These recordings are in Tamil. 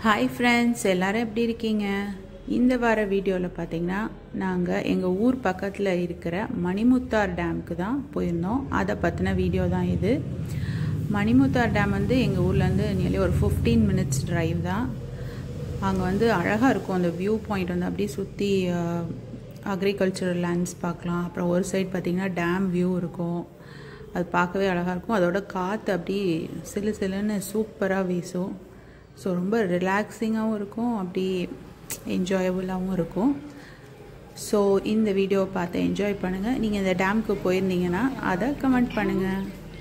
ஹாய் ஃப்ரெண்ட்ஸ் எல்லாரும் எப்படி இருக்கீங்க இந்த வார வீடியோவில் பார்த்தீங்கன்னா நாங்கள் எங்கள் ஊர் பக்கத்தில் இருக்கிற மணிமுத்தார் டேமுக்கு தான் போயிருந்தோம் அதை பற்றின வீடியோ தான் இது மணிமுத்தார் டேம் வந்து எங்கள் ஊர்லேருந்து நியர்லி ஒரு ஃபிஃப்டீன் மினிட்ஸ் டிரைவ் தான் அங்கே வந்து அழகாக இருக்கும் அந்த வியூ பாயிண்ட் வந்து அப்படியே சுற்றி அக்ரிகல்ச்சரல் லேண்ட்ஸ் பார்க்கலாம் அப்புறம் ஒரு சைடு பார்த்திங்கன்னா டேம் வியூ இருக்கும் அது பார்க்கவே அழகாக இருக்கும் அதோட காற்று அப்படி சிலு சிலுன்னு சூப்பராக வீசும் ஸோ ரொம்ப ரிலாக்ஸிங்காகவும் இருக்கும் அப்படி என்ஜாயபுளாகவும் இருக்கும் ஸோ இந்த வீடியோவை பார்த்து என்ஜாய் பண்ணுங்கள் நீங்கள் இந்த டேமுக்கு போயிருந்தீங்கன்னா அதை கமெண்ட் பண்ணுங்கள்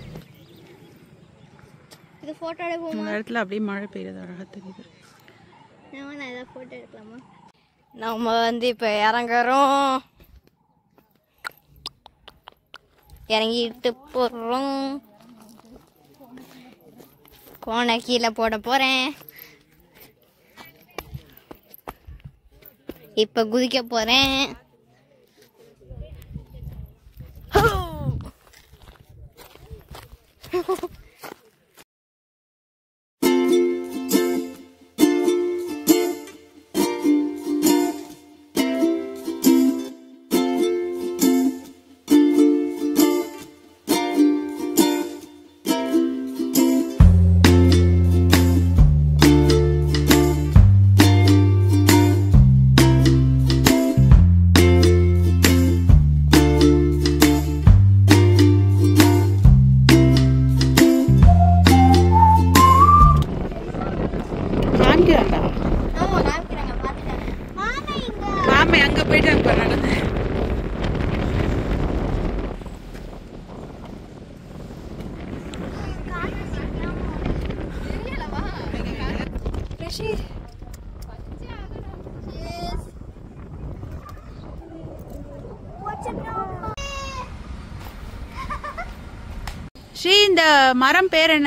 இது ஃபோட்டோ எடுப்போம் இந்த இடத்துல அப்படியே மழை பெய்யுறது அழகாக தெரியுது நான் ஏதாவது ஃபோட்டோ எடுக்கலாமா நம்ம வந்து இப்போ இறங்குறோம் இறங்கிட்டு போடுறோம் கோனை கீழே போட போகிறேன் இப்போ குதிக்க போகிறேன் காமிக்கிறாண்டா ஆமாம் காமிக்கிறாங்க பார்த்துட்டேன் மாமா இங்கே மாமா அங்கே போயிட்டு போகிறாங்க ஸ்ரீ இந்த மரம் பேர் என்ன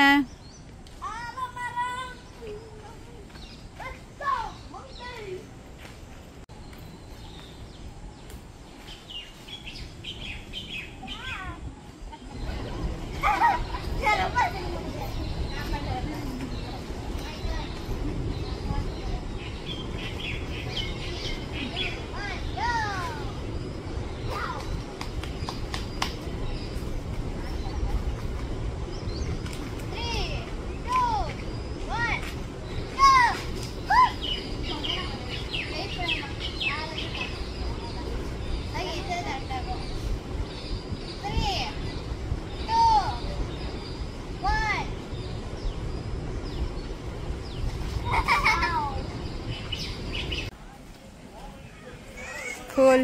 கோல்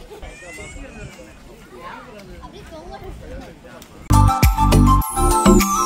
அப்படியே தொங்க